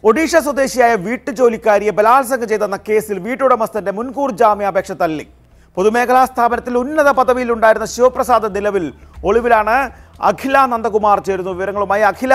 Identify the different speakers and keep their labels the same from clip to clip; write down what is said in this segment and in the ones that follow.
Speaker 1: ഒഡീഷ സ്വദേശിയായ വീട്ടുജോലിക്കാരിയെ ബലാത്സംഗം ചെയ്തെന്ന കേസിൽ വീട്ടുടമസ്ഥന്റെ മുൻകൂർ ജാമ്യാപേക്ഷ തള്ളി പൊതുമേഖലാ സ്ഥാപനത്തിൽ ഉന്നത പദവിയിലുണ്ടായിരുന്ന ശിവപ്രസാദ് നിലവിൽ ഒളിവിലാണ് അഖില നന്ദകുമാർ ചേരുന്നു വിവരങ്ങളുമായി അഖില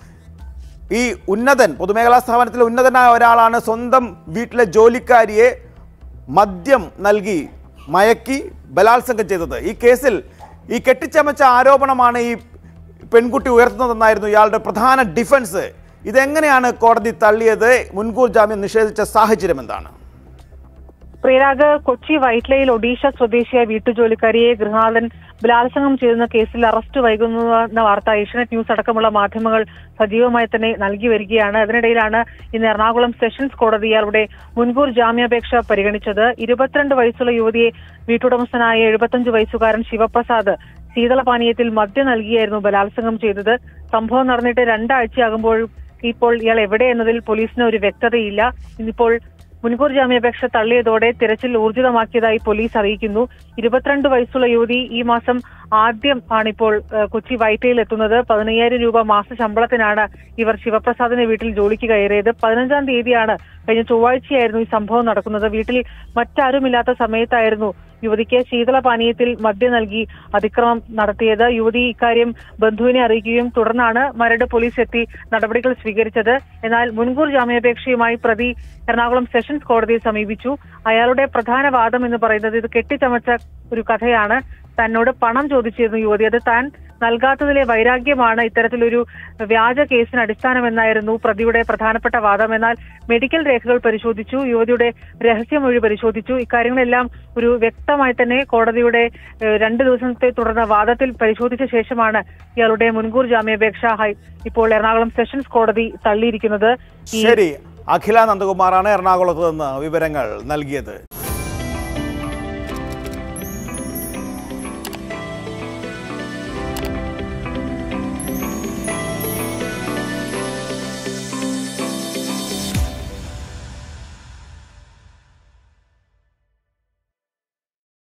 Speaker 1: ഈ ഉന്നതൻ പൊതുമേഖലാ സ്ഥാപനത്തിലെ ഉന്നതനായ ഒരാളാണ് സ്വന്തം വീട്ടിലെ ജോലിക്കാരിയെ മദ്യം നൽകി മയക്കി ബലാത്സംഗം ചെയ്തത് ഈ കേസിൽ ഈ കെട്ടിച്ചമച്ച ആരോപണമാണ് ഈ പെൺകുട്ടി ഉയർത്തുന്നതെന്നായിരുന്നു ഇയാളുടെ പ്രധാന ഡിഫൻസ് ഇതെങ്ങനെയാണ് കോടതി തള്ളിയത് മുൻകൂർ ജാമ്യം നിഷേധിച്ച സാഹചര്യം എന്താണ്
Speaker 2: പ്രിയരാഗ് കൊച്ചി വൈറ്റ്ലയിൽ ഒഡീഷ സ്വദേശിയായ വീട്ടുജോലിക്കാരിയെ ഗൃഹാളൻ ബലാത്സംഗം ചെയ്യുന്ന കേസിൽ അറസ്റ്റ് വൈകുന്നുവെന്ന വാർത്ത ഏഷ്യനെറ്റ് ന്യൂസ് അടക്കമുള്ള മാധ്യമങ്ങൾ സജീവമായി തന്നെ നൽകി വരികയാണ് അതിനിടയിലാണ് ഇന്ന് എറണാകുളം സെഷൻസ് കോടതി ഇയാളുടെ മുൻകൂർ ജാമ്യാപേക്ഷ പരിഗണിച്ചത് ഇരുപത്തിരണ്ട് വയസ്സുള്ള യുവതിയെ വീട്ടുടമസ്ഥനായ എഴുപത്തഞ്ച് വയസ്സുകാരൻ ശിവപ്രസാദ് ശീതളപാനീയത്തിൽ മദ്യം നൽകിയായിരുന്നു ബലാത്സംഗം ചെയ്തത് സംഭവം നടന്നിട്ട് രണ്ടാഴ്ചയാകുമ്പോൾ ഇപ്പോൾ ഇയാൾ എവിടെ എന്നതിൽ പോലീസിന് ഒരു വ്യക്തതയില്ല ഇന്നിപ്പോൾ മുൻകൂർ ജാമ്യാപേക്ഷ തള്ളിയതോടെ തിരച്ചിൽ ഊർജിതമാക്കിയതായി പോലീസ് അറിയിക്കുന്നു ഇരുപത്തിരണ്ട് വയസ്സുള്ള യുവതി ഈ മാസം ആദ്യം ആണിപ്പോൾ ഏഹ്, കൊച്ചി വൈറ്റയിൽ എത്തുന്നത് പതിനയ്യായിരം രൂപ മാസ ശമ്പളത്തിനാണ് ഇവർ ശിവപ്രസാദിന്റെ വീട്ടിൽ ജോലിക്ക് കയറിയത് പതിനഞ്ചാം തീയതിയാണ് കഴിഞ്ഞ ചൊവ്വാഴ്ചയായിരുന്നു ഈ സംഭവം നടക്കുന്നത് വീട്ടിൽ മറ്റാരുമില്ലാത്ത സമയത്തായിരുന്നു യുവതിക്ക് ശീതളപാനീയത്തിൽ മദ്യം നൽകി അതിക്രമം നടത്തിയത് യുവതി ഇക്കാര്യം ബന്ധുവിനെ അറിയിക്കുകയും തുടർന്നാണ് മരട് പോലീസ് എത്തി നടപടികൾ സ്വീകരിച്ചത് എന്നാൽ മുൻകൂർ ജാമ്യാപേക്ഷയുമായി പ്രതി എറണാകുളം സെഷൻസ് കോടതിയെ സമീപിച്ചു അയാളുടെ പ്രധാന വാദം എന്ന് പറയുന്നത് ഇത് കെട്ടിച്ചമച്ച ഒരു കഥയാണ് തന്നോട് പണം ചോദിച്ചിരുന്നു യുവതി അത് താൻ നൽകാത്തതിലെ വൈരാഗ്യമാണ് ഇത്തരത്തിലൊരു വ്യാജ കേസിന് അടിസ്ഥാനമെന്നായിരുന്നു പ്രതിയുടെ പ്രധാനപ്പെട്ട വാദം എന്നാൽ മെഡിക്കൽ രേഖകൾ പരിശോധിച്ചു യുവതിയുടെ രഹസ്യമൊഴി പരിശോധിച്ചു ഇക്കാര്യങ്ങളെല്ലാം ഒരു വ്യക്തമായി തന്നെ കോടതിയുടെ ഏഹ്, രണ്ട് ദിവസത്തെ തുടർന്ന വാദത്തിൽ പരിശോധിച്ച ശേഷമാണ് ഇയാളുടെ മുൻകൂർ ജാമ്യാപേക്ഷ ഹൈ- ഇപ്പോൾ എറണാകുളം സെഷൻസ് കോടതി തള്ളിയിരിക്കുന്നത് ഈ
Speaker 1: ശരി അഖില നന്ദകുമാറാണ് എറണാകുളത്ത് നിന്ന് വിവരങ്ങൾ നൽകിയത്